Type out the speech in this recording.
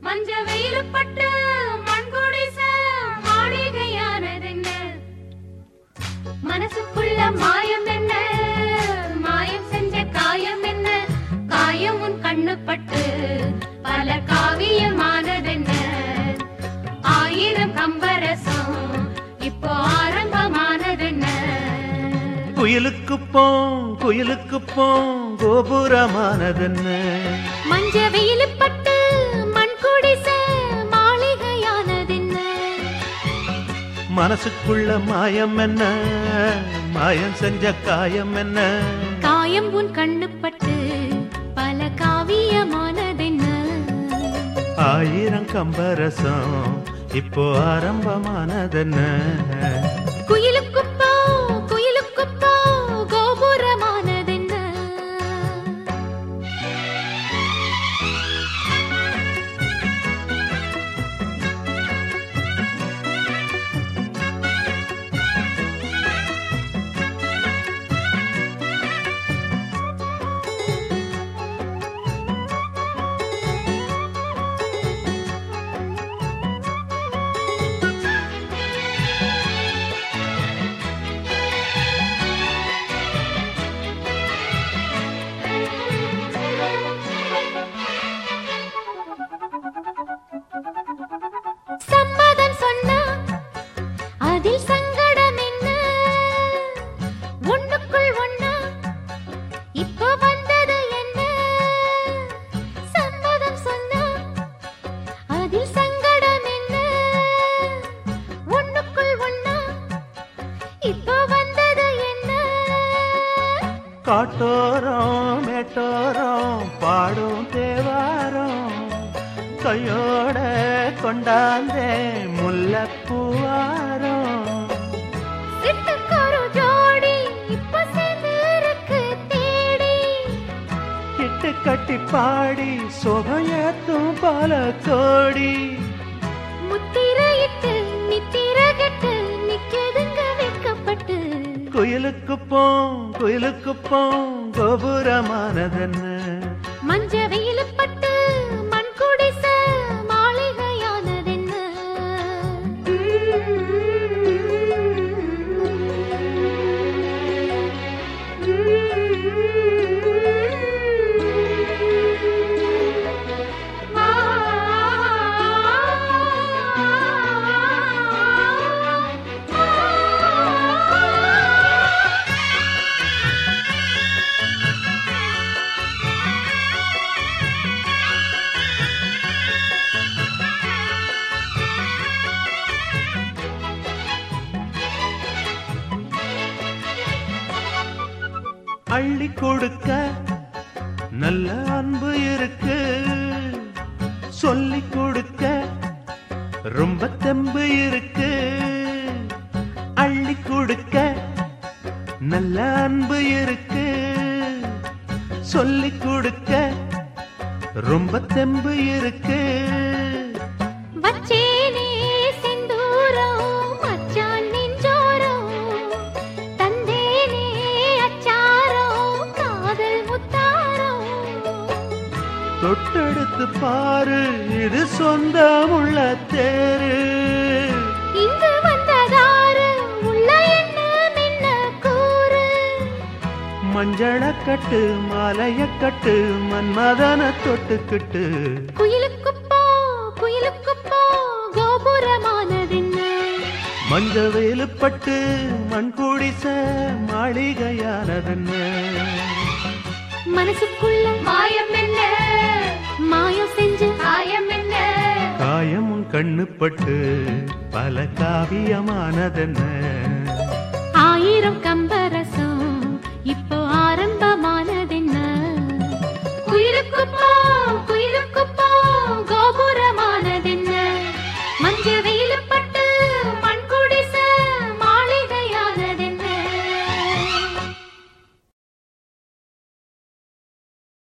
மஞ்ச வெயிலுப்பட்டு மண்குடிச மாளிகையானதென்ன மனசுக்குள்ள மாயம் என்ன மாயம் செஞ்ச காயம் என்ன காயம் உன் கண்ணுப்பட்டு பல காவியமானதென்ன ஆயிரம் கம்பரசம் இப்போ ஆரம்பமானதென்ன குயிலுக்கு போம் குயிலுக்கு போம் கோபுரமானதென்ன மஞ்ச வெயிலுப்பட்டு மண் குடிச மாளிகையானதென்ன மனசுக்குள்ள மாயம் என்ன மாயம் செஞ்ச காயம் என்ன காயம் உன் கண்ணுப்பட்டு பல காவியமானதென்ன ஆயிரம் கம்பரசம் இப்போ ஆரம்பமானதென்ன குயிலுக்குப்போ குயிலுக்குப்போ கோபுரமானதென்ன சம்மதம் சொன்னா அதில் சங்கடம் என்ன ஒண்ணுக்குள் ஒண்ணா இப்போ வந்தது என்ன சம்மதம் சொன்னா அதில் சங்கடம் என்ன ஒண்ணுக்குள் ஒண்ணா இப்போ வந்தது என்ன காட்டோரம் மேட்டோரம் பாடும் தேவாரம் கையோட கொண்டாந்தே முல்லப்பூவாரம் சிட்டுக்கொரு ஜோடி இப்போ சேர்ந்திருக்கு தேடி இட்டு கட்டி பாடி சுகையத்தும் பல கோடி முத்திரையிட்டு நித்திரகட்டு நிக்கதுங்க வைக்கப்பட்டு குயிலுக்கு போம் குயிலுக்கு போம் கோபுரமானதென்ன மஞ்ச வெயிலுப்பட்டு மண் குடிச மாளிகையானதென்ன அள்ளி கொடுக்க நல்ல அன்பு இருக்கு சொல்லி கொடுக்க ரொம்ப தெம்பு இருக்கு அள்ளி கொடுக்க நல்ல அன்பு இருக்கு சொல்லி கொடுக்க ரொம்ப தெம்பு இருக்கு வச்சேனே செந்தூரம் மச்சான் நெஞ்சோரம் தந்தேனே அச்சாரம் காதல் முத்தாரம் தொட்டெடுத்து பாரு இது சொந்தமுள்ள தேரு இங்கு வந்ததாரு உள்ள என்ன மின்ன கூறு மஞ்சள கட்டு மாலைய கட்டு மன்மதன தொட்டுக்கிட்டு குயிலுக்குப்போ குயிலுக்குப்போ கோபுரமானதென்ன மஞ்ச வேலுப்பட்டு மண் குடிச மாளிகையானதென்ன மனசுக்குள்ள மாயம் என்ன மாயம் செஞ்சு காயம் என்ன காயம் உன் கண்ணுப்பட்டு பல காவியமானதென்ன ஆயிரம் கம்பரச